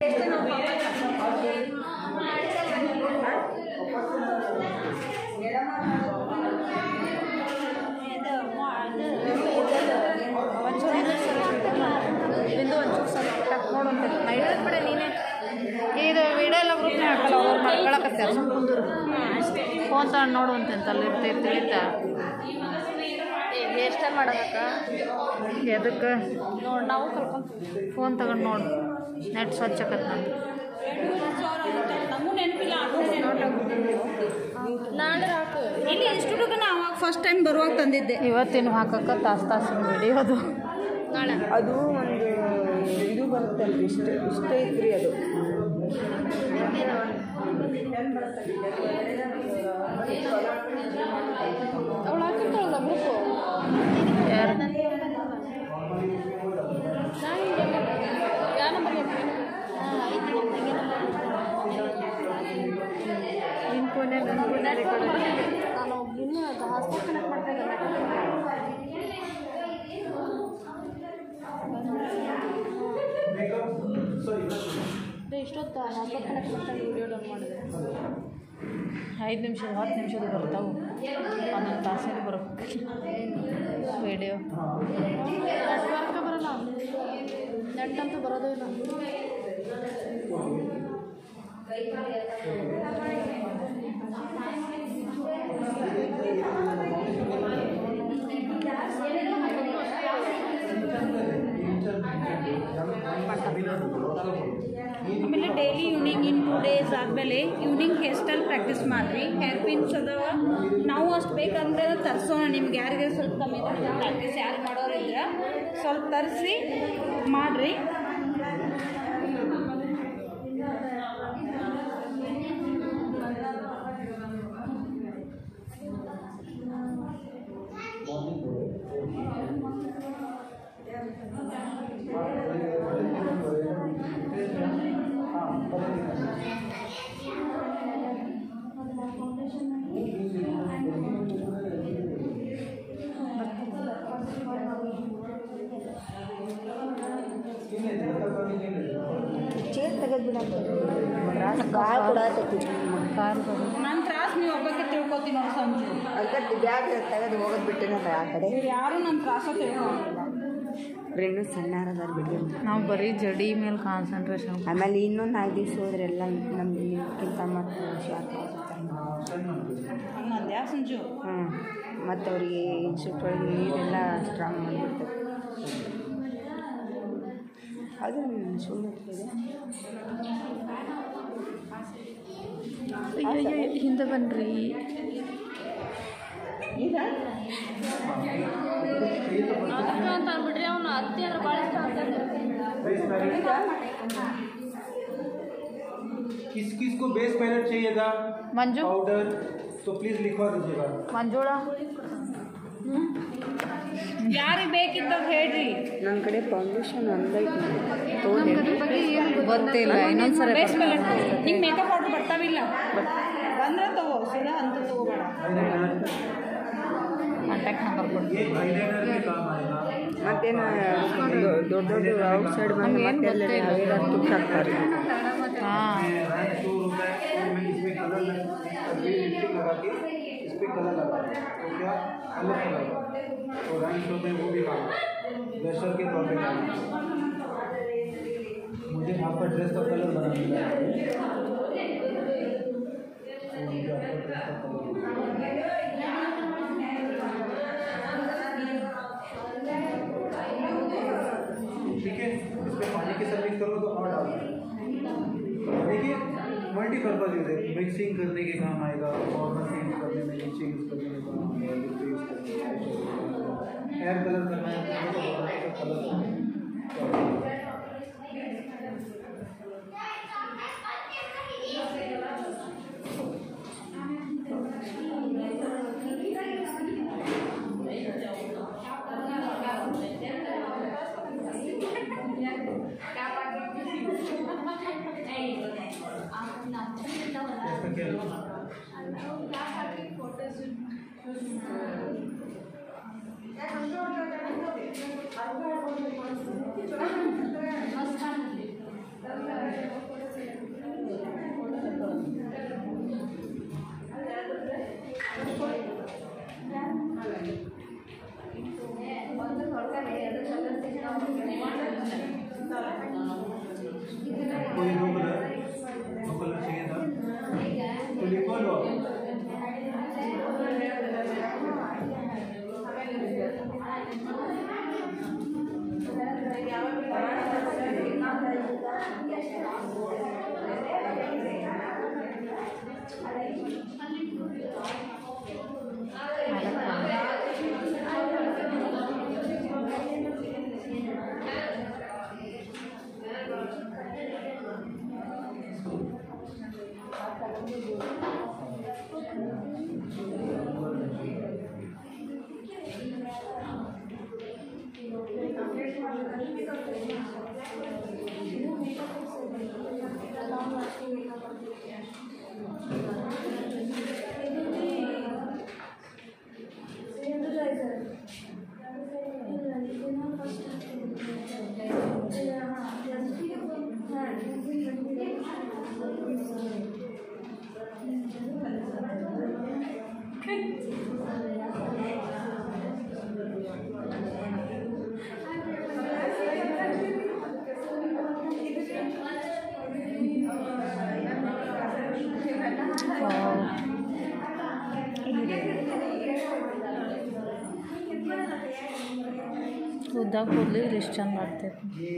ಬಿಂದು ಒಂಚೂರು ಸ್ವಲ್ಪ ಟಕ್ ನೋಡುವಂತೆ ನಾ ಹೇಳಿದ್ ಬಿಡ ನೀನೇ ಇದು ವಿಡಿಯೋ ಎಲ್ಲ ಗ್ರೂಪ್ನೇ ಹಾಕಲ್ಲ ಅವ್ರು ಮಾಡ್ಕೊಳಕತ್ತಾರ ಸುಮ್ಮನೆ ಕುಂದ್ರು ಫೋನ್ ತಗೊಂಡು ನೋಡುವಂತೆ ಅಂತ ಅಲ್ಲಿ ಇರ್ತಾ ತಿಳಿತಾ ಎಷ್ಟಲ್ಲಿ ಮಾಡೋದಕ್ಕ ಎದಕ್ಕೆ ನೋಡಿ ನಾವು ಕಲ್ಕೊಂತೀವಿ ಫೋನ್ ತಗೊಂಡು ನೋಡು ನೆಟ್ ಸ್ವಚ್ಛ ಆಕತ್ ನಂದು ನಮಗೂ ನೆನಪಿಲ್ಲ ನಾಳೆ ಹಾಕು ಇಲ್ಲಿ ಇನ್ಸ್ಟಿಟ್ಯೂಟ್ಗೆ ನಾ ಅವಾಗ ಫಸ್ಟ್ ಟೈಮ್ ಬರುವಾಗ ತಂದಿದ್ದೆ ಇವತ್ತಿನ ಹಾಕಕ್ಕೆ ತಾಸು ತಾಸಿನ ವಿಡಿಯೋದು ನಾಳೆ ಅದು ಒಂದು ಇದು ಬರುತ್ತಲ್ರಿ ಇಷ್ಟ ಇಷ್ಟ ಐತ್ರಿ ಅದು ಅವಳು ಹಾಕಿರ್ತಾಳಲ್ಲ ಗ್ರೂಪು ಯಾರು ಯಾವ ನಂಬರ್ಗೆ ಹಾಂ ಐತಿ ನಮ್ಮ ತಂಗಿ ನಿನ್ನ ಫೋನ್ಯಾಗ ನನ್ನ ಫೋನ್ಯಾಗ ರೆಕಾರ್ಡ್ ನಾನು ಇನ್ನೂ ಹಾಸ್ಟೆಲ್ ಕನೆಕ್ಟ್ ಮಾಡ್ತಾ ಇದ್ದೆ ಇಷ್ಟೊತ್ತು ಹಾಸ್ಟೆಲ್ ಕನೆಕ್ಟ್ ಮಾಡ್ತಾ ವಿಡಿಯೋ ಡೌನ್ ಮಾಡಿದೆ ಐದು ನಿಮಿಷ ಹತ್ತು ನಿಮಿಷದ ಬರ್ತಾವೆ ಒಂದೊಂದು ತಾಸಿನ ಬರೋಕ್ಕೆ ವಿಡಿಯೋ ನೆಟ್ವರ್ಕ್ ಬರಲ್ಲ ನೆಟ್ ಅಂತೂ ಬರೋದೇ ಇಲ್ಲ ಆಮೇಲೆ daily evening in two days ಆದಮೇಲೆ ಈವ್ನಿಂಗ್ ಹೇರ್ ಸ್ಟೈಲ್ ಪ್ರಾಕ್ಟೀಸ್ ಮಾಡಿರಿ ಹೇರ್ ಪಿನ್ಸ್ ಅದಾವ ನಾವು ಅಷ್ಟು ಬೇಕಂದ್ರೆ ತರಿಸೋಣ ನಿಮ್ಗೆ ಯಾರಿಗೆ ಸ್ವಲ್ಪ ಕಮ್ಮಿ ಪ್ರಾಕ್ಟೀಸ್ ಯಾರು ಮಾಡೋರು ಇದ್ರೆ ಸ್ವಲ್ಪ ತರಿಸಿ ಮಾಡಿರಿ ಚೇರ್ ತೆಗೆದು ಬಿಡಂತ ಭಾಳ ಕೊಡತೈತಿ ಕಾರ್ ನನ್ನ ತ್ರಾಸ್ ನೀವು ಒಬ್ಬಕ್ಕೆ ತಿಳ್ಕೊತೀನಿ ನೋಡಿ ಸಂಜು ಅದಕ್ಕೆ ಬ್ಯಾಗ್ ತೆಗೆದು ಹೋಗೋದು ಬಿಟ್ಟಿನಲ್ಲ ಆ ಕಡೆ ಇವ್ರು ಯಾರು ನನ್ನ ತ್ರಾಸ ತಿಳ್ಕೊಂಡಿಲ್ಲ ಅವ್ರು ಇನ್ನೂ ಸಣ್ಣಾರ ಅದಾರ ಬಿಡಿ ನಾವು ಬರೀ ಜಡಿ ಮೇಲೆ ಕಾನ್ಸಂಟ್ರೇಷನ್ ಆಮೇಲೆ ಇನ್ನೊಂದು ನಾಲ್ಕು ದಿವಸ ಹೋದ್ರೆ ಎಲ್ಲ ನಮ್ಗೆ ನಿಮ್ಗಿಂತ ಮತ್ತು ಶಾರ್ಪ್ ಆಗಿರ್ತಾರೆ ಅನ್ನೋದು ಯಾ ಸಂಜು ಹ್ಞೂ ಮತ್ತು ಅವರಿಗೆ ಇನ್ಸ್ಟಿಟ್ಯೂಟ್ ಒಳಗೆ ನೀರೆಲ್ಲ ಸ್ಟ್ರಾಂಗ್ ಮಾಡಿಬಿಡ್ತಾರೆ ಅದು ಸುಳ್ಳು ಇದೆ ಅಯ್ಯಯ್ಯ, ಹಿಂದೆ ಬನ್ರಿ ಅದಕ್ಕೆ ಅಂತ ಅಂದ್ಬಿಟ್ರಿ ಅವನು ಅತ್ತಿ ಅಂದ್ರೆ ಭಾಳ ಇಷ್ಟ ಆಗ್ತದೆ किस किस को बेस पैलेट चाहिएगा ಮಂಜು पाउडर तो प्लीज लिखवा दीजिएगा ಮಂಜುಳ ಯಾರಿಗೆ ಬೇಕಿದ್ದ ಹೇಳ್ರಿ ನನ್ನ ಕಡೆ ಫೌಂಡೇಶನ್ ಒಂದೈತಿ ನಮ್ಗೆ ಅದ್ರ ಬಗ್ಗೆ ಏನು ಗೊತ್ತಿಲ್ಲ ಇನ್ನೊಂದ್ಸರಿ ಬೇಸ್ ಮೇಲೆ ನಿಂಗೆ ಮೇಕಪ್ ಆರ್ಡರ್ ಬರ್ತಾವಿಲ್ಲ ಬಂದ್ರೆ ತಗೋ ಸೀದಾ ಅಂತ ತಗೋಬೇಡ ಕಾಂಟ್ಯಾಕ್ಟ್ ನಂಬರ್ ಕೊಡ್ತೀನಿ ये आईलाइनर में काम आएगा ಮತ್ತೇನು ದೊಡ್ಡ ದೊಡ್ಡ ಔಟ್ ಸೈಡ್ ಬಂದು ನಮ್ಗೆ ಏನು ಮತ್ತೆ ಗೊತ್ತಿಲ್ಲ. ಐದಾರು ತುಕ್ಕು ಹಾಕ್ತಾರೆ ಹಾಂ ब्रांड शो होता है तो मैं इसमें कलर लगा ग्रीन लिपस्टिक लगा के इस पे कलर लगा तो क्या अलग कलर तो रैंक शो में वो भी काम ब्लशर के तौर पे काम मुझे आपका ड्रेस का कलर बनाना है तो मुझे आपका ड्रेस का कलर ठीक है इस पे पानी की सर्विस करो तो और डालो देखिए मल्टीपर्पज यूज है मिक्सिंग करने के काम आएगा फॉर्मल पेंट करने में नीचे यूज करने के काम आएगा लिप यूज करने में हेयर कलर करना है तो कलर करना है इसका क्या है? ಮಸ್ತ್ ಉದ್ದ ಕೂದಲು ಎಷ್ಟು ಚಂದ ಮಾಡ್ತೈತೆ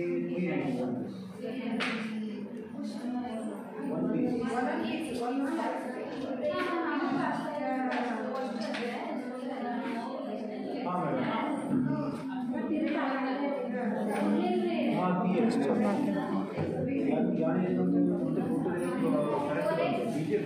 हाँ मैडम हाँ ती है ಎಷ್ಟು ಚಂದ ಮಾಡ್ತೈತೆ ಯಾರು ಯಾರು ಏನಂತ ಒಂದು ಫೋಟೋ ಕರೆಕ್ಟ್ ಬೀಜೆ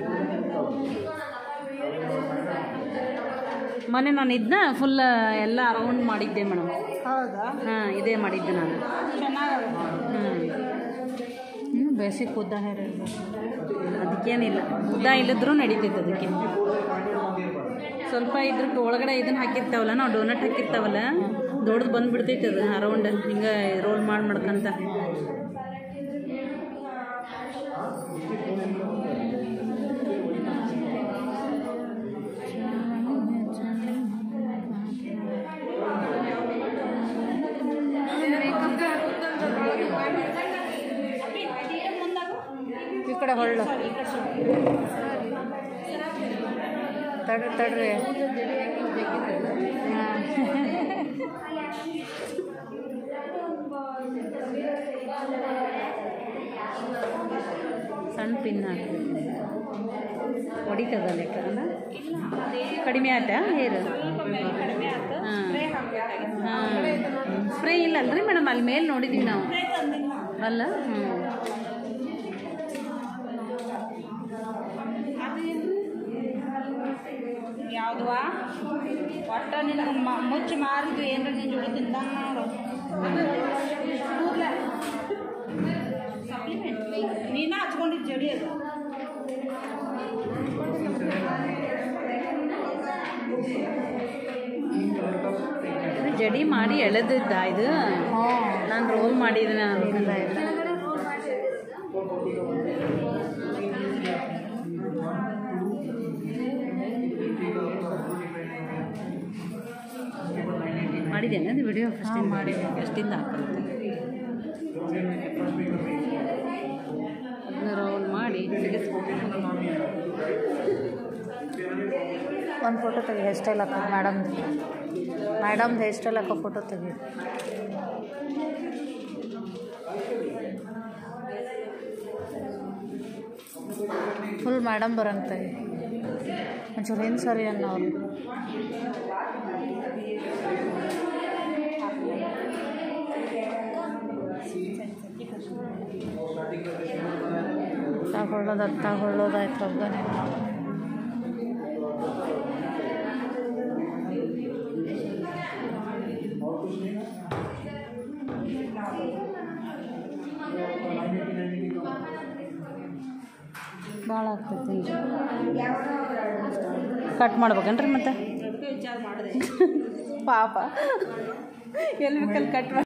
ಮೊನ್ನೆ ನಾನು ಇದನ್ನ ಫುಲ್ ಎಲ್ಲ ರೌಂಡ್ ಮಾಡಿದ್ದೆ ಮೇಡಮ್ ಹೌದಾ ಹಾಂ ಇದೇ ಮಾಡಿದ್ದೆ ನಾನು ಹ್ಞೂ ಹ್ಞೂ ಬೇಸಿಕ್ ಉದ್ದ ಹೇರ್ ಇರಬೇಕು ಅದಕ್ಕೇನಿಲ್ಲ ಉದ್ದ ಇಲ್ಲದ್ರೂ ನಡೀತೈತೆ ಅದಕ್ಕೆ ಸ್ವಲ್ಪ ಇದ್ರ ಒಳಗಡೆ ಇದನ್ನ ಹಾಕಿರ್ತಾವಲ್ಲ ನಾವು ಡೋನಟ್ ಹಾಕಿರ್ತಾವಲ್ಲ ದೊಡ್ಡದು ಬಂದ್ಬಿಡ್ತೈತೆ ಅದು ರೌಂಡ್ ಹಿಂಗೆ ರೋಲ್ ಮಾಡಿ ಮಾಡ್ಕೊಂತ ಈ ಕಡೆ ಹೊಳ್ಳು ತಡ್ರಿ ತಡ್ರಿ ಹಾಂ ಸಣ್ಣ ಪಿನ್ ಹಾಕಿ ಹೊಡಿತದ ಲೆಕ್ಕ ಅಲ್ಲ ಕಡಿಮೆ ಆತ ಹೇರು ಹಾಂ ಹಾಂ ಸ್ಪ್ರೇ ಇಲ್ಲ ಅಲ್ರಿ ಮೇಡಮ್ ಅಲ್ಲಿ ಮೇಲೆ ನೋಡಿದ್ದೀವಿ ನಾವು ಅಲ್ಲ ಹ್ಞೂ ಯಾವುದವಾ ಒಟ್ಟ ನಿನ್ನ ಮ- ಮುಚ್ಚಿ ಮಾರಿದ್ದು ಏನ್ರ ನಿನ್ನ ಜೋಡಿ ತಿಂದಂಗೆ ನೋಡು ಸಪ್ಲಿಮೆಂಟ್ ನೀನ ಹಚ್ಕೊಂಡಿದ್ದು ಜಡಿ ಅದು ಇದು ಜಡಿ ಮಾಡಿ ಎಳೆದಿದ್ದ ಇದು ನಾನು ರೋಲ್ ಮಾಡಿದ್ದೀನಿ ಇಲ್ಲ ಇಲ್ಲ ಮಾಡಿದ್ದೇನೆ ಅದು ವಿಡಿಯೋ ಫಸ್ಟ್ ಮಾಡಿ ಫಸ್ಟಿಂದ ಹಾಕಿರುತ್ತೆ ಅದನ್ನ ರೋಲ್ ಮಾಡಿ ಸಿಗಿಸ್ಬೇಕು ಒಂದು ಫೋಟೋ ತೆಗಿ ಹೇರ್ ಸ್ಟೈಲ್ ಹಾಕೋದು ಮೇಡಮ್ದು ಮೇಡಮ್ದು ಹೇರ್ ಸ್ಟೈಲ್ ಹಾಕೋ ಫೋಟೋ ತೆಗಿ ಫುಲ್ ಮೇಡಮ್ ಬರಂಗೆ ತೆಗಿ ಒಂಚೂರು ಏನು ಸರಿ ಅನ್ನೋ ಅವ್ರು ತಗೊಳ್ಳೋದು ಅದು ತಗೊಳ್ಳೋದಾಯ್ತು ಒಬ್ಬನೇ ಭಾಳ ಆಗ್ತೈತಿ ಕಟ್ ಮಾಡ್ಬೇಕನ್ರಿ ಮತ್ತೆ ವಿಚಾರ ಮಾಡಿದೆ ಪಾಪ ಎಲ್ಲಿ ಬೇಕಲ್ಲಿ ಕಟ್ ಮಾಡಿ